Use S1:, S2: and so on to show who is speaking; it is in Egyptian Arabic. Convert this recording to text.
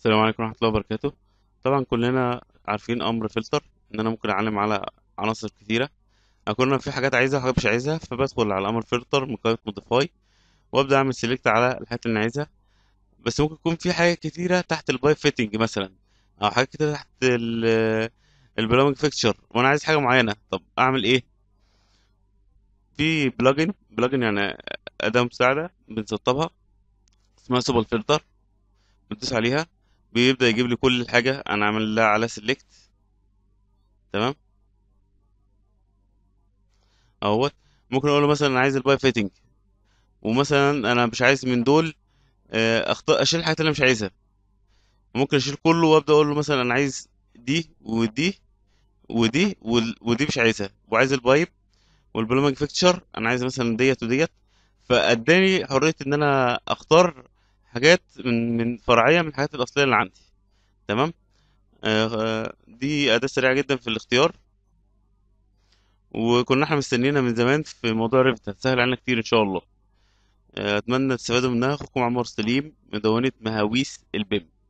S1: السلام عليكم ورحمة الله وبركاته طبعا كلنا عارفين أمر فلتر إن أنا ممكن أعلم على عناصر كتيرة أكون أنا في حاجات عايزها وحاجات مش عايزها فبدخل على أمر فلتر من قائمة موديفاي وأبدأ أعمل سيلكت على الحاجات اللي أنا عايزها بس ممكن يكون في حاجات كتيرة تحت البايب فيتنج مثلا أو حاجات كتيرة تحت ال البلومينج فيكتشر وأنا عايز حاجة معينة طب أعمل إيه؟ في بلجن بلجن يعني أداة مساعدة بنسطبها اسمها سوبر فلتر بتدوس عليها بيبدأ يجيب لي كل حاجة أنا عامل لها على سيلكت تمام اهوت ممكن اقول له مثلا انا عايز الباي فيتنج ومثلا انا مش عايز من دول آه، اختار اشيل الحاجات اللي انا مش عايزها ممكن اشيل كله وابدا اقول له مثلا انا عايز دي ودي ودي وال- ودي مش عايزها وعايز البايب والبلومنج فيكتشر انا عايز مثلا ديت وديت فاداني حريه ان انا اختار حاجات من من فرعيه من الحاجات الاصليه اللي عندي تمام آه، آه، دي اداه سريعه جدا في الاختيار وكنا احنا مستنيينها من زمان في موضوع ريفت هتسهل علينا كتير ان شاء الله آه، اتمنى تستفادوا منها اخوكم عمر سليم مدونة مهاويس البيم